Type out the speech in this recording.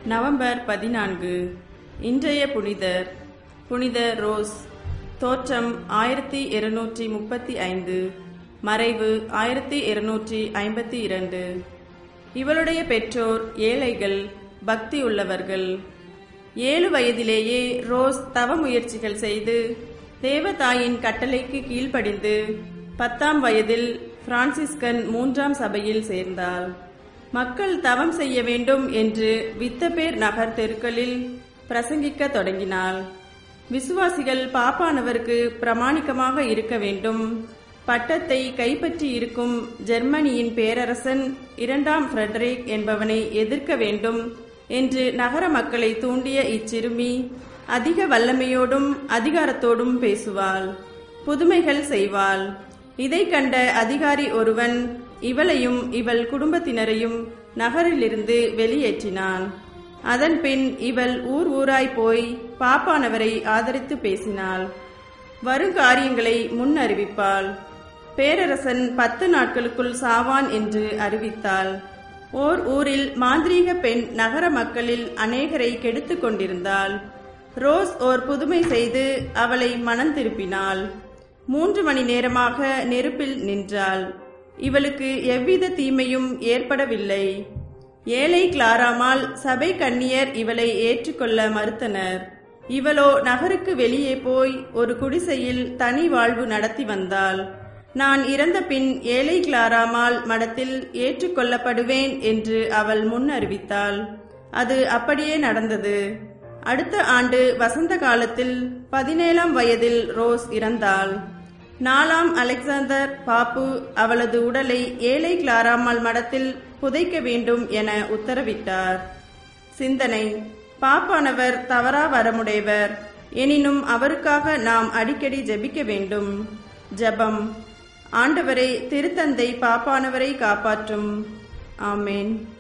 November பதினான்கு இன்றைய புனிதர் புனித ரோஸ் தோற்றம் ஆயிரத்தி இருநூற்றி முப்பத்தி ஐந்து மறைவு ஆயிரத்தி இருநூற்றி ஐம்பத்தி இரண்டு இவளுடைய பெற்றோர் ஏழைகள் பக்தி உள்ளவர்கள் ஏழு வயதிலேயே ரோஸ் தவ முயற்சிகள் செய்து தேவதாயின் கட்டளைக்கு கீழ்ப்படிந்து பத்தாம் வயதில் பிரான்சிஸ்கன் மூன்றாம் சபையில் சேர்ந்தாள் மக்கள் தவம் செய்ய வேண்டும் என்று வித்தபேர் நகர் தெருக்களில் பிரசங்கிக்க தொடங்கினாள் விசுவாசிகள் பாப்பானவருக்கு பிரமாணிக்கமாக இருக்க வேண்டும் பட்டத்தை கைப்பற்றி இருக்கும் ஜெர்மனியின் பேரரசன் இரண்டாம் ஃப்ரெடரிக் என்பவனை எதிர்க்க வேண்டும் என்று நகர மக்களை தூண்டிய இச்சிறுமி அதிக வல்லமையோடும் அதிகாரத்தோடும் பேசுவாள் புதுமைகள் செய்வாள் இதை கண்ட அதிகாரி ஒருவன் இவளையும் இவள் குடும்பத்தினரையும் நகரிலிருந்து வெளியேற்றினான் அதன்பின் இவள் ஊர் ஊராய் போய் பாப்பானவரை ஆதரித்து பேசினாள் வருங்காரியங்களை முன் அறிவிப்பாள் பேரரசன் பத்து நாட்களுக்குள் சாவான் என்று அறிவித்தாள் ஓர் ஊரில் மாந்திரீக பெண் நகர மக்களில் அநேகரை கெடுத்துக் கொண்டிருந்தாள் ரோஸ் ஓர் புதுமை செய்து அவளை மனம் திருப்பினாள் மூன்று மணி நேரமாக நெருப்பில் நின்றாள் இவளுக்கு எவ்வித தீமையும் ஏற்படவில்லை ஏழை கிளாராமால் சபை கன்னியர் இவளை ஏற்றுக்கொள்ள மறுத்தனர் இவளோ நகருக்கு வெளியே போய் ஒரு குடிசையில் தனி வாழ்வு நடத்தி வந்தாள் நான் இறந்த பின் ஏழை கிளாராமால் மடத்தில் ஏற்றுக்கொள்ளப்படுவேன் என்று அவள் முன் அறிவித்தாள் அது அப்படியே நடந்தது அடுத்த ஆண்டு வசந்த காலத்தில் பதினேழாம் வயதில் ரோஸ் இறந்தாள் நாலாம் அலெக்சாந்தர் பாப்பு அவளது உடலை ஏழை கிளாராமால் மடத்தில் புதைக்க வேண்டும் என உத்தரவிட்டார் சிந்தனை பாப்பானவர் தவறா வரமுடையவர் எனினும் அவருக்காக நாம் அடிக்கடி ஜெபிக்க வேண்டும் ஜெபம் ஆண்டவரை திருத்தந்தை பாப்பானவரை காப்பாற்றும் ஆமேன்